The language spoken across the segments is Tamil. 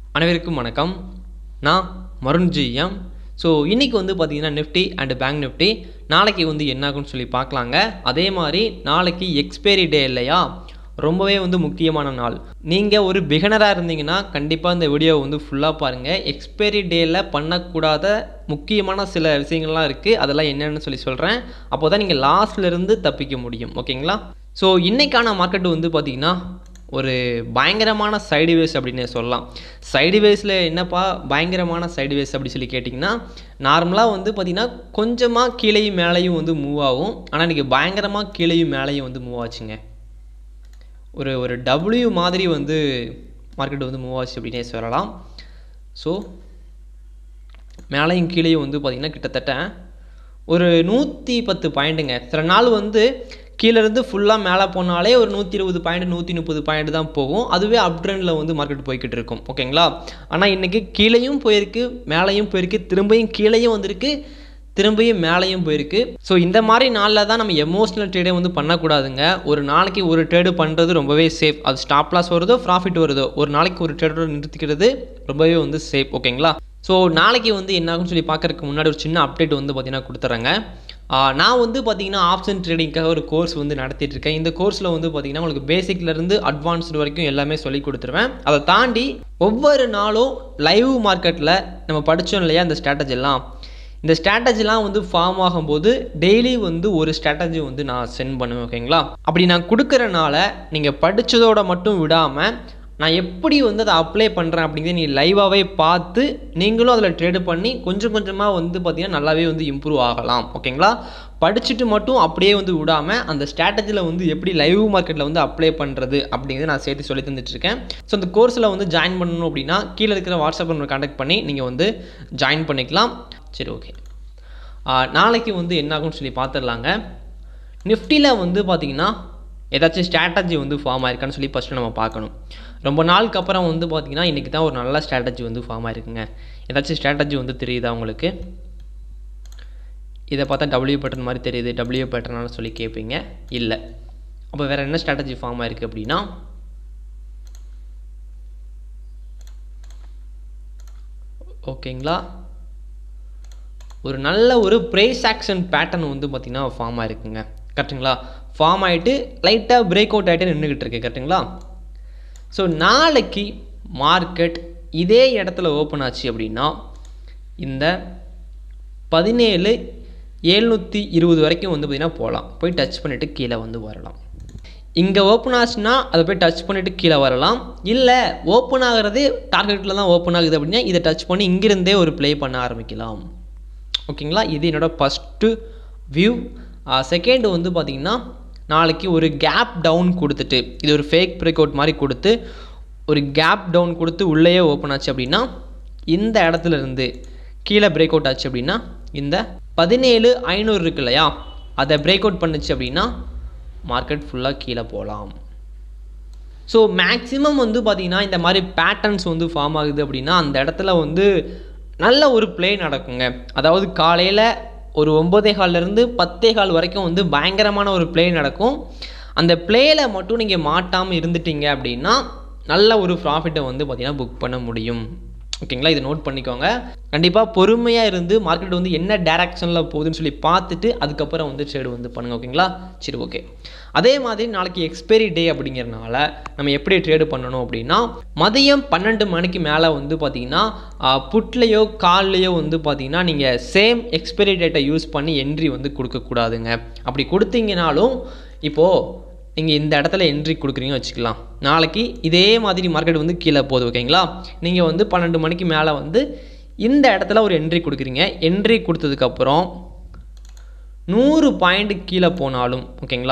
அனைவருக்கும் வணக்கம் நான் மருண் ஜிஎம் ஸோ இன்றைக்கி வந்து பார்த்தீங்கன்னா நிஃப்டி அண்ட் பேங்க் நிஃப்டி நாளைக்கு வந்து என்ன ஆகும்னு சொல்லி பார்க்கலாங்க அதே மாதிரி நாளைக்கு எக்ஸ்பைரி டே இல்லையா ரொம்பவே வந்து முக்கியமான நாள் நீங்கள் ஒரு பிகினராக இருந்தீங்கன்னா கண்டிப்பாக இந்த வீடியோவை வந்து ஃபுல்லாக பாருங்கள் எக்ஸ்பைரி டேயில் பண்ணக்கூடாத முக்கியமான சில விஷயங்கள்லாம் இருக்குது அதெல்லாம் என்னென்னு சொல்லி சொல்கிறேன் அப்போ தான் நீங்கள் லாஸ்ட்லேருந்து தப்பிக்க முடியும் ஓகேங்களா ஸோ இன்றைக்கான மார்க்கெட் வந்து பார்த்திங்கன்னா ஒரு பயங்கரமான சைடுவேஸ் அப்படின்னு சொல்லலாம் சைடுவேஸில் என்னப்பா பயங்கரமான சைடுவேஸ் அப்படி சொல்லி கேட்டிங்கன்னா நார்மலாக வந்து பார்த்திங்கன்னா கொஞ்சமாக கீழேயும் மேலேயும் வந்து மூவ் ஆகும் ஆனால் இன்றைக்கி பயங்கரமாக கீழேயும் மேலேயும் வந்து மூவ் ஆச்சுங்க ஒரு ஒரு டபிள்யூ மாதிரி வந்து மார்க்கெட் வந்து மூவ் ஆச்சு அப்படின்னே சொல்லலாம் ஸோ மேலேயும் கீழேயும் வந்து பார்த்திங்கன்னா கிட்டத்தட்ட ஒரு நூற்றி பத்து பாயிண்ட்டுங்க சில நாள் வந்து கீழேருந்து ஃபுல்லாக மேலே போனாலே ஒரு நூற்றி இருபது பாயிண்ட் நூற்றி முப்பது பாயிண்ட் தான் போகும் அதுவே அப் ட்ரெண்டில் வந்து மார்க்கெட் போய்கிட்டு இருக்கும் ஓகேங்களா ஆனால் இன்றைக்கி கீழேயும் போயிருக்கு மேலேயும் போயிருக்கு திரும்பியும் கீழேயும் வந்திருக்கு திரும்பியும் மேலேயும் போயிருக்கு ஸோ இந்த மாதிரி நாளில் தான் நம்ம எமோஷ்னல் ட்ரேடே வந்து பண்ணக்கூடாதுங்க ஒரு நாளைக்கு ஒரு ட்ரேடு பண்ணுறது ரொம்பவே சேஃப் அது ஸ்டாப் லாஸ் வருதோ ப்ராஃபிட் வருதோ ஒரு நாளைக்கு ஒரு ட்ரேடோட நிறுத்திக்கிறது ரொம்பவே வந்து சேஃப் ஓகேங்களா ஸோ நாளைக்கு வந்து என்ன ஆகும்னு சொல்லி பார்க்கறதுக்கு முன்னாடி ஒரு சின்ன அப்டேட் வந்து பார்த்தீங்கன்னா கொடுத்துட்றேங்க நான் வந்து பார்த்தீங்கன்னா ஆப்ஷன் ட்ரேடிங்காக ஒரு கோர்ஸ் வந்து நடத்திட்டு இருக்கேன் இந்த கோர்ஸில் வந்து பார்த்தீங்கன்னா உங்களுக்கு பேசிக்லேருந்து அட்வான்ஸ்டு வரைக்கும் எல்லாமே சொல்லி கொடுத்துருவேன் அதை தாண்டி ஒவ்வொரு நாளும் லைவ் மார்க்கெட்டில் நம்ம படித்தோம் இல்லையா இந்த ஸ்ட்ராட்டஜி எல்லாம் இந்த ஸ்ட்ராட்டஜிலாம் வந்து ஃபார்ம் ஆகும்போது டெய்லி வந்து ஒரு ஸ்ட்ராட்டஜி வந்து நான் சென்ட் பண்ணுவேன் ஓகேங்களா அப்படி நான் கொடுக்குறனால நீங்கள் படித்ததோட மட்டும் விடாமல் நான் எப்படி வந்து அதை அப்ளை பண்ணுறேன் அப்படிங்கிறத நீ லைவாகவே பார்த்து நீங்களும் அதில் ட்ரேடு பண்ணி கொஞ்சம் கொஞ்சமாக வந்து பார்த்திங்கன்னா நல்லாவே வந்து இம்ப்ரூவ் ஆகலாம் ஓகேங்களா படிச்சுட்டு மட்டும் அப்படியே வந்து விடாமல் அந்த ஸ்ட்ராட்டஜியில் வந்து எப்படி லைவ் மார்க்கெட்டில் வந்து அப்ளை பண்ணுறது அப்படிங்கிறத நான் சேர்த்து சொல்லி தந்துட்டுருக்கேன் ஸோ அந்த கோர்ஸில் வந்து ஜாயின் பண்ணணும் அப்படின்னா கீழே இருக்கிற வாட்ஸ்அப் நம்பர் கான்டாக்ட் பண்ணி நீங்கள் வந்து ஜாயின் பண்ணிக்கலாம் சரி ஓகே நாளைக்கு வந்து என்ன ஆகும்னு சொல்லி பார்த்துடலாங்க நிஃப்டியில் வந்து பார்த்திங்கன்னா ஏதாச்சும் ஸ்ட்ராட்டஜி வந்து ஃபார்ம் ஆயிருக்கான்னு சொல்லி ஃபஸ்ட்டு நம்ம பார்க்கணும் ரொம்ப நாளுக்கு அப்புறம் வந்து பார்த்திங்கன்னா இன்றைக்கி தான் ஒரு நல்ல ஸ்ட்ராட்டஜி வந்து ஃபார்ம் ஆயிருக்குங்க ஏதாச்சும் ஸ்ட்ராட்டஜி வந்து தெரியுதா உங்களுக்கு இதை பார்த்தா டபிள்யூ பேட்டர்ன் மாதிரி தெரியுது டபிள்யூ பேட்டர்னால சொல்லி கேட்பீங்க இல்லை அப்போ வேறு என்ன ஸ்ட்ராட்டஜி ஃபார்ம் ஆயிருக்கு அப்படின்னா ஓகேங்களா ஒரு நல்ல ஒரு ப்ரைஸ் ஆக்ஷன் பேட்டர்ன் வந்து பார்த்திங்கன்னா ஃபார்ம் ஆயிருக்குங்க கரெக்டுங்களா ஃபார்ம் ஆகிட்டு லைட்டாக பிரேக் அவுட் ஆகிட்டு நின்றுக்கிட்டு இருக்கு கரெக்டுங்களா ஸோ நாளைக்கு மார்க்கெட் இதே இடத்துல ஓப்பன் ஆச்சு அப்படின்னா இந்த பதினேழு ஏழ்நூற்றி இருபது வரைக்கும் வந்து பார்த்திங்கன்னா போகலாம் போய் டச் பண்ணிவிட்டு கீழே வந்து வரலாம் இங்கே ஓப்பன் ஆச்சுன்னா அதை போய் டச் பண்ணிவிட்டு கீழே வரலாம் இல்லை ஓப்பன் ஆகிறதே டார்கெட்டில் தான் ஓப்பன் ஆகுது அப்படின்னா இதை டச் பண்ணி இங்கிருந்தே ஒரு ப்ளே பண்ண ஆரம்பிக்கலாம் ஓகேங்களா இது என்னோடய ஃபஸ்ட்டு வியூ செகண்டு வந்து பார்த்திங்கன்னா நாளைக்கு ஒரு கேப் டவுன் கொடுத்துட்டு இது ஒரு ஃபேக் பிரேக் அவுட் மாதிரி கொடுத்து ஒரு கேப் டவுன் கொடுத்து உள்ளேயே ஓப்பன் ஆச்சு அப்படின்னா இந்த இடத்துல இருந்து கீழே பிரேக் அவுட் ஆச்சு அப்படின்னா இந்த பதினேழு ஐநூறு இருக்கு இல்லையா அதை பிரேக் அவுட் பண்ணுச்சு அப்படின்னா மார்க்கெட் ஃபுல்லாக கீழே போகலாம் ஸோ மேக்ஸிமம் வந்து பார்த்திங்கன்னா இந்த மாதிரி பேட்டர்ன்ஸ் வந்து ஃபார்ம் ஆகுது அப்படின்னா அந்த இடத்துல வந்து நல்ல ஒரு ப்ளே நடக்குங்க அதாவது காலையில் ஒரு ஒம்பதே கால்லேருந்து பத்தே கால் வரைக்கும் வந்து பயங்கரமான ஒரு ப்ளே நடக்கும் அந்த ப்ளேயில் மட்டும் நீங்கள் மாட்டாமல் இருந்துட்டீங்க அப்படின்னா நல்ல ஒரு ப்ராஃபிட்டை வந்து பார்த்திங்கன்னா புக் பண்ண முடியும் ஓகேங்களா இதை நோட் பண்ணிக்கோங்க கண்டிப்பாக பொறுமையாக இருந்து மார்க்கெட் வந்து என்ன டேரக்ஷனில் போகுதுன்னு சொல்லி பார்த்துட்டு அதுக்கப்புறம் வந்து ட்ரேடு வந்து பண்ணுங்கள் ஓகேங்களா சரி ஓகே அதே மாதிரி நாளைக்கு எக்ஸ்பைரி டே அப்படிங்கிறனால நம்ம எப்படி ட்ரேடு பண்ணணும் அப்படின்னா மதியம் பன்னெண்டு மணிக்கு மேலே வந்து பார்த்தீங்கன்னா புட்லேயோ கால்லையோ வந்து பார்த்தீங்கன்னா நீங்கள் சேம் எக்ஸ்பைரி டேட்டை யூஸ் பண்ணி என்ட்ரி வந்து கொடுக்கக்கூடாதுங்க அப்படி கொடுத்தீங்கனாலும் இப்போது நீங்கள் இந்த இடத்துல என்ட்ரி கொடுக்குறீங்க வச்சுக்கலாம் நாளைக்கு இதே மாதிரி மார்க்கெட் வந்து கீழே போகுது ஓகேங்களா நீங்கள் வந்து பன்னெண்டு மணிக்கு மேலே வந்து இந்த இடத்துல ஒரு என்ட்ரி கொடுக்குறீங்க என்ட்ரி கொடுத்ததுக்கப்புறம் நூறு பாயிண்ட் கீழே போனாலும் ஓகேங்களா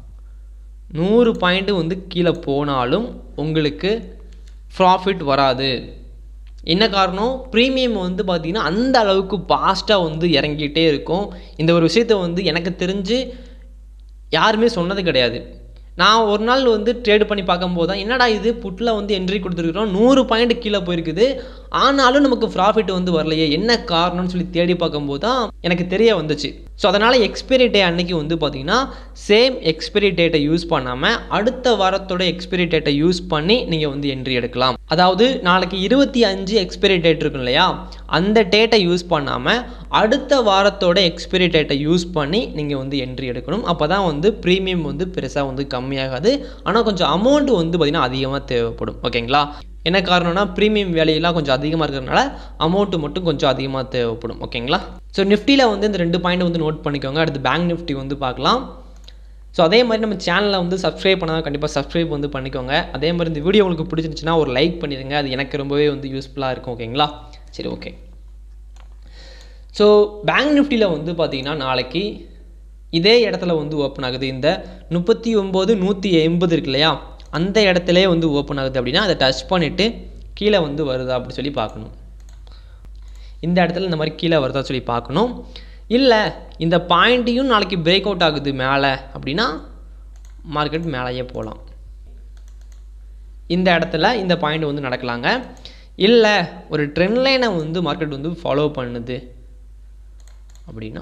நூறு பாயிண்ட்டு வந்து கீழே போனாலும் உங்களுக்கு ப்ராஃபிட் வராது என்ன காரணம் ப்ரீமியம் வந்து பார்த்திங்கன்னா அந்த அளவுக்கு ஃபாஸ்ட்டாக வந்து இறங்கிட்டே இருக்கும் இந்த ஒரு விஷயத்த வந்து எனக்கு தெரிஞ்சு யாருமே சொன்னது கிடையாது நான் ஒரு நாள் வந்து ட்ரேட் பண்ணி பார்க்கும்போது தான் என்னடா இது புட்டில் வந்து என்ட்ரி கொடுத்துருக்குறோம் நூறு பாயிண்ட் கீழே போயிருக்குது ஆனாலும் நமக்கு ப்ராஃபிட் வந்து வரலையே என்ன காரணம்னு சொல்லி தேடி பார்க்கும்போது தான் எனக்கு தெரிய வந்துச்சு ஸோ அதனால் எக்ஸ்பைரி டே அன்னைக்கு வந்து பார்த்தீங்கன்னா சேம் எக்ஸ்பைரி டேட்டை யூஸ் பண்ணாமல் அடுத்த வாரத்தோட எக்ஸ்பைரி டேட்டை யூஸ் பண்ணி நீங்கள் வந்து என்ட்ரி எடுக்கலாம் அதாவது நாளைக்கு இருபத்தி அஞ்சு எக்ஸ்பைரி டேட் இருக்கும் இல்லையா அந்த டேட்டை யூஸ் பண்ணாமல் அடுத்த வாரத்தோட எக்ஸ்பைரி டேட்டை யூஸ் பண்ணி நீங்கள் வந்து என்ட்ரி எடுக்கணும் அப்போ தான் வந்து ப்ரீமியம் வந்து பெருசாக வந்து கம்மியாகாது ஆனால் கொஞ்சம் அமௌண்ட் வந்து பார்த்திங்கன்னா அதிகமாக தேவைப்படும் ஓகேங்களா என்ன காரணம்னா ப்ரீமியம் வேலையெல்லாம் கொஞ்சம் அதிகமாக இருக்கிறதுனால அமௌண்ட்டு மட்டும் கொஞ்சம் அதிகமாக தேவைப்படும் ஓகேங்களா ஸோ நிஃப்டியில் வந்து இந்த ரெண்டு பாயிண்ட் வந்து நோட் பண்ணிக்கோங்க அடுத்து பேங்க் நிஃப்டி வந்து பார்க்கலாம் ஸோ அதே மாதிரி நம்ம சேனலில் வந்து சப்ஸ்கிரைப் பண்ணால் கண்டிப்பாக சப்ஸ்கிரைப் வந்து பண்ணிக்கோங்க அதே மாதிரி இந்த வீடியோ உங்களுக்கு பிடிச்சிருந்துச்சுன்னா ஒரு லைக் பண்ணிடுங்க அது எனக்கு ரொம்பவே வந்து யூஸ்ஃபுல்லாக இருக்கும் ஓகேங்களா சரி ஓகே ஸோ பேங்க் நிஃப்டியில் வந்து பார்த்தீங்கன்னா நாளைக்கு இதே இடத்துல வந்து ஓப்பன் ஆகுது இந்த முப்பத்தி ஒம்பது நூற்றி எண்பது இருக்கு இல்லையா அந்த இடத்துலே வந்து ஓப்பன் ஆகுது அப்படின்னா அதை டச் பண்ணிவிட்டு கீழே வந்து வருதா அப்படி சொல்லி பார்க்கணும் இந்த இடத்துல இந்த மாதிரி கீழே வருதா சொல்லி பார்க்கணும் இல்லை இந்த பாயிண்ட்டையும் நாளைக்கு பிரேக் அவுட் ஆகுது மேலே அப்படின்னா மார்க்கெட் மேலேயே போகலாம் இந்த இடத்துல இந்த பாயிண்ட் வந்து நடக்கலாங்க இல்லை ஒரு ட்ரெண்ட் லைனை வந்து மார்க்கெட் வந்து ஃபாலோ பண்ணுது அப்படின்னா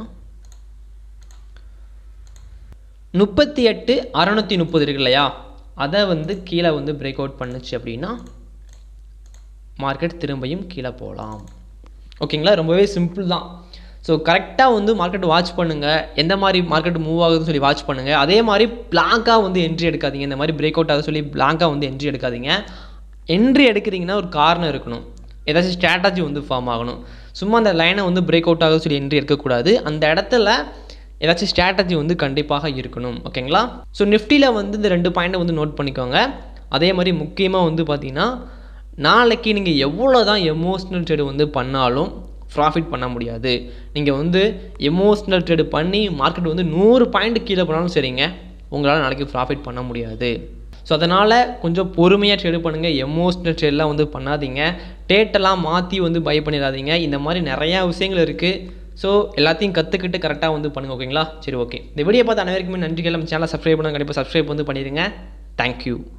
முப்பத்தி எட்டு அறநூற்றி முப்பது இருக்கு இல்லையா அதை வந்து கீழே வந்து பிரேக் அவுட் பண்ணுச்சு அப்படின்னா மார்க்கெட் திரும்பியும் கீழே போகலாம் ஓகேங்களா ரொம்பவே சிம்பிள் தான் ஸோ கரெக்டாக வந்து மார்க்கெட் வாட்ச் பண்ணுங்கள் எந்த மாதிரி மார்க்கெட் மூவ் ஆகுதுன்னு சொல்லி வாட்ச் பண்ணுங்கள் அதே மாதிரி பிளாங்காக வந்து என்ட்ரி எடுக்காதீங்க இந்த மாதிரி பிரேக் அவுட் ஆக சொல்லி பிளாங்காக வந்து என்ட்ரி எடுக்காதீங்க என்ட்ரி எடுக்கிறீங்கன்னா ஒரு காரணம் இருக்கணும் ஏதாச்சும் ஸ்ட்ராட்டஜி வந்து ஃபார்ம் ஆகணும் சும்மா அந்த லைனை வந்து பிரேக் அவுட் ஆக சொல்லி என்ட்ரி எடுக்கக்கூடாது அந்த இடத்துல ஏதாச்சும் ஸ்ட்ராட்டஜி வந்து கண்டிப்பாக இருக்கணும் ஓகேங்களா ஸோ நிஃப்டியில் வந்து இந்த ரெண்டு பாயிண்ட்டை வந்து நோட் பண்ணிக்கோங்க அதே மாதிரி முக்கியமாக வந்து பார்த்தீங்கன்னா நாளைக்கு நீங்கள் எவ்வளோ தான் எமோஷ்னல் ட்ரேடு வந்து பண்ணாலும் ப்ராஃபிட் பண்ண முடியாது நீங்கள் வந்து எமோஷ்னல் ட்ரேடு பண்ணி மார்க்கெட் வந்து நூறு பாயிண்ட் கீழே போனாலும் சரிங்க உங்களால் நாளைக்கு ப்ராஃபிட் பண்ண முடியாது ஸோ அதனால் கொஞ்சம் பொறுமையாக ட்ரேடு பண்ணுங்கள் எமோஷ்னல் ட்ரேட்லாம் வந்து பண்ணாதீங்க டேட்டெல்லாம் மாற்றி வந்து பை பண்ணிடாதீங்க இந்த மாதிரி நிறையா விஷயங்கள் இருக்குது ஸோ எல்லாத்தையும் கற்றுக்கிட்டு கரெக்டாக வந்து பண்ணுங்க ஓகேங்களா சரி ஓகே இந்த வீடியோ பார்த்து அனைவருக்குமே நன்றிகள் நம்ம சேனலை சப்ஸ்கிரைப் பண்ணுங்க கண்டிப்பாக சப்ஸ்கிரைப் வந்து பண்ணிடுங்க தேங்க்யூ